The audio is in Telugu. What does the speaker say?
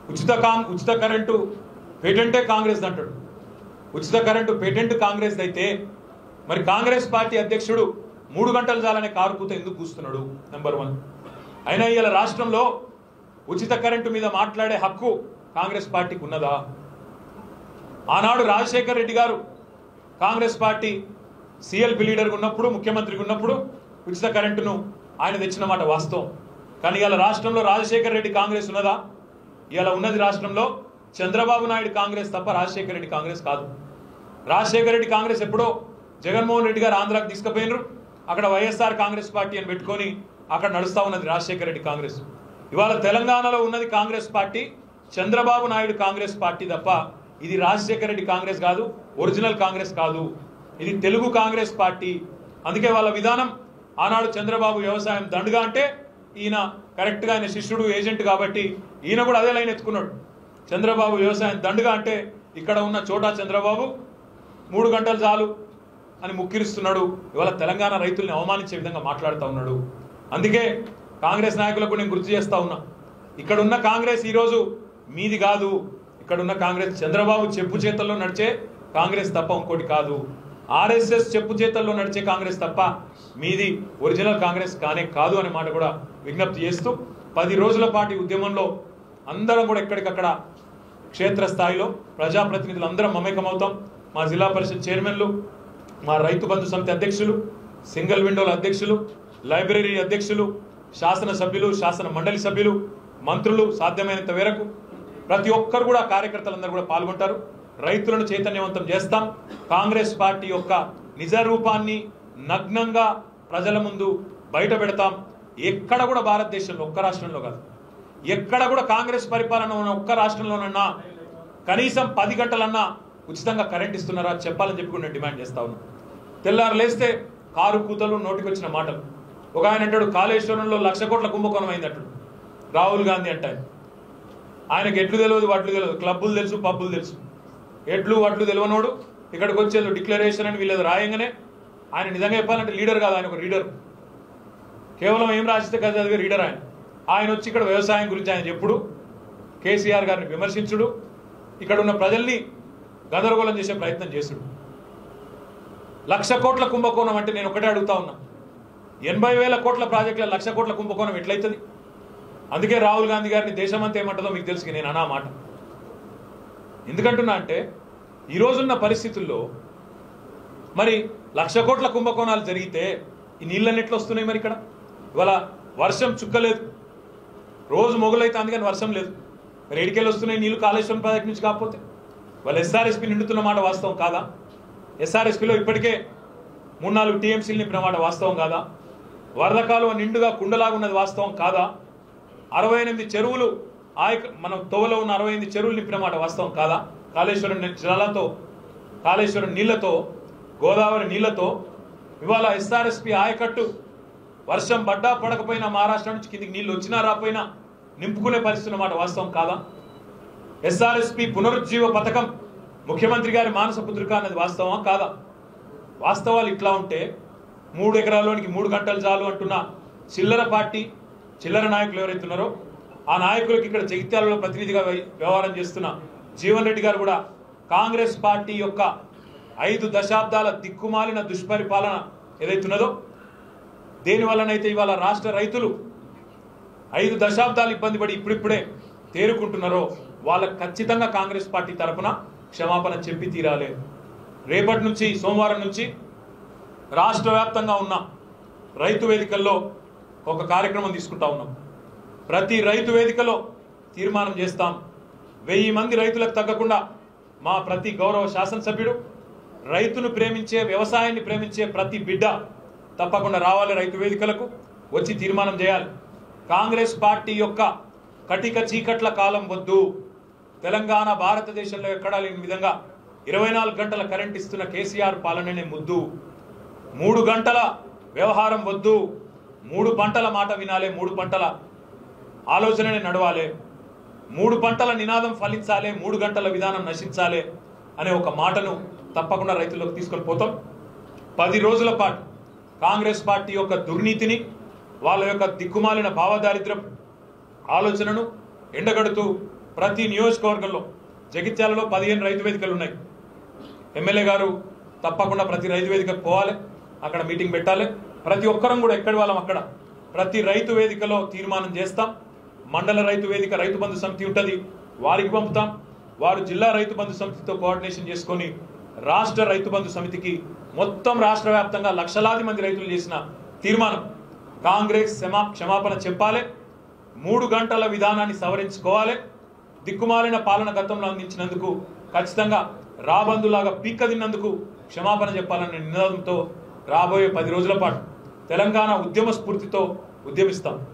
ఉచిత కాం ఉచిత కరెంటు పేటెంటే కాంగ్రెస్ అంటాడు ఉచిత కరెంటు పేటెంట్ కాంగ్రెస్ అయితే మరి కాంగ్రెస్ పార్టీ అధ్యక్షుడు మూడు గంటలు చాలనే కారు కూత ఎందుకు కూస్తున్నాడు నెంబర్ వన్ అయినా ఇవాళ రాష్ట్రంలో ఉచిత కరెంటు మీద మాట్లాడే హక్కు కాంగ్రెస్ పార్టీకి ఉన్నదా ఆనాడు రాజశేఖర్ రెడ్డి గారు కాంగ్రెస్ పార్టీ సిఎల్పి లీడర్గా ఉన్నప్పుడు ముఖ్యమంత్రిగా ఉన్నప్పుడు ఉచిత కరెంటును ఆయన తెచ్చిన మాట వాస్తవం కానీ ఇవాళ రాష్ట్రంలో రాజశేఖర్ రెడ్డి కాంగ్రెస్ ఉన్నదా ఇవాళ ఉన్నది రాష్ట్రంలో చంద్రబాబు నాయుడు కాంగ్రెస్ తప్ప రాజశేఖర్ రెడ్డి కాంగ్రెస్ కాదు రాజశేఖర రెడ్డి కాంగ్రెస్ ఎప్పుడో జగన్మోహన్ రెడ్డి గారు ఆంధ్రాకి తీసుకుపోయినరు అక్కడ వైఎస్ఆర్ కాంగ్రెస్ పార్టీ అని పెట్టుకొని అక్కడ నడుస్తా ఉన్నది రాజశేఖర రెడ్డి కాంగ్రెస్ ఇవాళ తెలంగాణలో ఉన్నది కాంగ్రెస్ పార్టీ చంద్రబాబు నాయుడు కాంగ్రెస్ పార్టీ తప్ప ఇది రాజశేఖర రెడ్డి కాంగ్రెస్ కాదు ఒరిజినల్ కాంగ్రెస్ కాదు ఇది తెలుగు కాంగ్రెస్ పార్టీ అందుకే వాళ్ళ విధానం ఆనాడు చంద్రబాబు వ్యవసాయం దండుగా అంటే ఈయన కరెక్ట్గా ఆయన శిష్యుడు ఏజెంట్ కాబట్టి ఈయన కూడా అదే లైన్ ఎత్తుకున్నాడు చంద్రబాబు వ్యవసాయం దండుగా అంటే ఇక్కడ ఉన్న చోటా చంద్రబాబు మూడు గంటలు చాలు అని ముక్కిరిస్తున్నాడు ఇవాళ తెలంగాణ రైతుల్ని అవమానించే విధంగా మాట్లాడుతూ ఉన్నాడు అందుకే కాంగ్రెస్ నాయకులకు నేను గుర్తు చేస్తా ఉన్నా ఇక్కడ ఉన్న కాంగ్రెస్ ఈరోజు మీది కాదు ఇక్కడ ఉన్న కాంగ్రెస్ చంద్రబాబు చెప్పు చేతల్లో నడిచే కాంగ్రెస్ తప్ప ఇంకోటి కాదు ఆర్ఎస్ఎస్ చెప్పు చేతల్లో నడిచే కాంగ్రెస్ తప్ప మీది ఒరిజినల్ కాంగ్రెస్ కానే కాదు అనే మాట కూడా విజ్ఞప్తి చేస్తూ పది రోజుల పాటు ఉద్యమంలో అందరం కూడా ఎక్కడికక్కడ క్షేత్రస్థాయిలో ప్రజాప్రతినిధులు అందరం మమేకమవుతాం మా జిల్లా పరిషత్ చైర్మన్లు మా రైతు బంధు సమితి అధ్యక్షులు సింగిల్ విండోల అధ్యక్షులు లైబ్రరీ అధ్యక్షులు శాసన సభ్యులు శాసన మండలి సభ్యులు మంత్రులు సాధ్యమైనంత మేరకు ప్రతి ఒక్కరు కూడా కార్యకర్తలందరూ కూడా పాల్గొంటారు రైతులను చైతన్యవంతం చేస్తాం కాంగ్రెస్ పార్టీ యొక్క నిజ రూపాన్ని నగ్నంగా ప్రజల ముందు బయట పెడతాం ఎక్కడ కూడా భారతదేశంలో ఒక్క రాష్ట్రంలో కాదు ఎక్కడ కూడా కాంగ్రెస్ పరిపాలన ఉన్న ఒక్క రాష్ట్రంలోనన్నా కనీసం పది గంటలన్నా ఉచితంగా కరెంట్ ఇస్తున్నారా చెప్పాలని చెప్పి కూడా నేను డిమాండ్ చేస్తా ఉన్నాను తెల్లారు లేస్తే కారు కూతలు నోటికి వచ్చిన మాటలు ఒక ఆయన అంటాడు కాళేశ్వరంలో లక్ష కోట్ల కుంభకోణం అయిందట్టు రాహుల్ గాంధీ అంటే ఆయన. ఆయనకి ఎట్లు తెలియదు వడ్లు తెలియదు క్లబ్బులు తెలుసు పబ్బులు తెలుసు ఎట్లు వడ్లు తెలియనోడు ఇక్కడికి వచ్చేది డిక్లరేషన్ అని వీళ్ళది రాయంగానే ఆయన నిజంగా చెప్పాలంటే లీడర్ కాదు ఆయన ఒక లీడర్ కేవలం ఏం రాసిస్తే కదా చదివే రీడర్ ఆయన ఆయన వచ్చి ఇక్కడ వ్యవసాయం గురించి ఆయన చెప్పుడు కేసీఆర్ గారిని విమర్శించుడు ఇక్కడ ఉన్న ప్రజల్ని గందరగోళం చేసే ప్రయత్నం చేసుడు లక్ష కోట్ల కుంభకోణం అంటే నేను ఒకటే అడుగుతా ఉన్నా ఎనభై వేల కోట్ల ప్రాజెక్టుల లక్ష కోట్ల కుంభకోణం ఎట్లయితుంది అందుకే రాహుల్ గాంధీ గారిని దేశమంతా ఏమంటుందో మీకు తెలుసు నేను అనా మాట ఎందుకంటున్నా అంటే ఈ రోజున్న పరిస్థితుల్లో మరి లక్ష కోట్ల కుంభకోణాలు జరిగితే ఈ నీళ్ళని ఎట్లా వస్తున్నాయి మరి ఇక్కడ ఇవాళ వర్షం చుక్కలేదు రోజు మొగులైతే అందుకని వర్షం లేదు మరి ఎడికెళ్ళి వస్తున్నాయి నీళ్లు కాళేశ్వరం ప్రాజెక్ట్ నుంచి కాకపోతే వాళ్ళు ఎస్ఆర్ఎస్పి నిండుతున్న మాట వాస్తవం కాదా ఎస్ఆర్ఎస్పిలో ఇప్పటికే మూడు నాలుగు టీఎంసీలు నింపిన మాట వాస్తవం కాదా వరద కాలువ నిండుగా కుండలాగా ఉన్నది వాస్తవం కాదా అరవై ఎనిమిది చెరువులు ఆయక మన తోవలో ఉన్న అరవై ఎనిమిది చెరువులు నింపిన మాట వాస్తవం కాదా కాళేశ్వరం ని- జలాలతో కాళేశ్వరం నీళ్లతో గోదావరి నీళ్లతో ఇవాళ ఎస్ఆర్ఎస్పి ఆయకట్టు వర్షం పడ్డా పడకపోయినా మహారాష్ట్ర నుంచి కిందికి నీళ్లు వచ్చినా రాపోయినా నింపుకునే పరిస్థితి ఉన్నమాట వాస్తవం కాదా ఎస్ఆర్ఎస్పి పునరుజ్జీవ పథకం ముఖ్యమంత్రి గారి మానస పుత్రిక అన్నది వాస్తవమా కాదా వాస్తవాలు ఇట్లా ఉంటే మూడు ఎకరాల్లోనికి మూడు గంటలు చాలు అంటున్న చిల్లర పార్టీ చిల్లర నాయకులు ఎవరైతే ఉన్నారో ఆ నాయకులకు ఇక్కడ జగిత్యాలలో ప్రతినిధిగా వ్య- వ్యవహారం చేస్తున్న జీవన్ రెడ్డి గారు కూడా కాంగ్రెస్ పార్టీ యొక్క ఐదు దశాబ్దాల దిక్కుమాలిన దుష్పరిపాలన ఏదైతే ఉన్నదో దేని వల్లనైతే ఇవాళ రాష్ట్ర రైతులు ఐదు దశాబ్దాలు ఇబ్బంది పడి ఇప్పుడిప్పుడే తేరుకుంటున్నారో వాళ్ళకు ఖచ్చితంగా కాంగ్రెస్ పార్టీ తరపున క్షమాపణ చెప్పి తీరాలి రేపటి నుంచి సోమవారం నుంచి రాష్ట్ర వ్యాప్తంగా ఉన్న రైతు వేదికల్లో ఒక కార్యక్రమం తీసుకుంటా ఉన్నాం ప్రతి రైతు వేదికలో తీర్మానం చేస్తాం వెయ్యి మంది రైతులకు తగ్గకుండా మా ప్రతి గౌరవ శాసనసభ్యుడు రైతును ప్రేమించే వ్యవసాయాన్ని ప్రేమించే ప్రతి బిడ్డ తప్పకుండా రావాలి రైతు వేదికలకు వచ్చి తీర్మానం చేయాలి కాంగ్రెస్ పార్టీ యొక్క కటిక చీకట్ల కాలం వద్దు తెలంగాణ భారతదేశంలో ఎక్కడా లేని విధంగా ఇరవై నాలుగు గంటల కరెంట్ ఇస్తున్న కేసీఆర్ పాలననే ముద్దు మూడు గంటల వ్యవహారం వద్దు మూడు పంటల మాట వినాలి మూడు పంటల ఆలోచననే నడవాలి మూడు పంటల నినాదం ఫలించాలి మూడు గంటల విధానం నశించాలి అనే ఒక మాటను తప్పకుండా రైతుల్లోకి తీసుకొని పోతాం పది రోజుల పాటు కాంగ్రెస్ పార్టీ యొక్క దుర్నీతిని వాళ్ళ యొక్క దిక్కుమాలిన భావదారిద్ర్యం ఆలోచనను ఎండగడుతూ ప్రతి నియోజకవర్గంలో జగిత్యాలలో పదిహేను రైతు వేదికలు ఉన్నాయి ఎమ్మెల్యే గారు తప్పకుండా ప్రతి రైతు వేదికకు పోవాలి అక్కడ మీటింగ్ పెట్టాలి ప్రతి ఒక్కరం కూడా ఎక్కడి వాళ్ళం అక్కడ ప్రతి రైతు వేదికలో తీర్మానం చేస్తాం మండల రైతు వేదిక రైతు బంధు సమితి ఉంటుంది వారికి పంపుతాం వారు జిల్లా రైతు బంధు సమితితో కోఆర్డినేషన్ చేసుకొని రాష్ట్ర రైతు బంధు సమితికి మొత్తం రాష్ట్ర వ్యాప్తంగా లక్షలాది మంది రైతులు చేసిన తీర్మానం కాంగ్రెస్ క్షమా క్షమాపణ చెప్పాలి మూడు గంటల విధానాన్ని సవరించుకోవాలి దిక్కుమాలిన పాలన గతంలో అందించినందుకు ఖచ్చితంగా రాబందులాగా పీక్క తిన్నందుకు క్షమాపణ చెప్పాలనే నినాదంతో రాబోయే పది రోజుల పాటు తెలంగాణ ఉద్యమ స్ఫూర్తితో ఉద్యమిస్తాం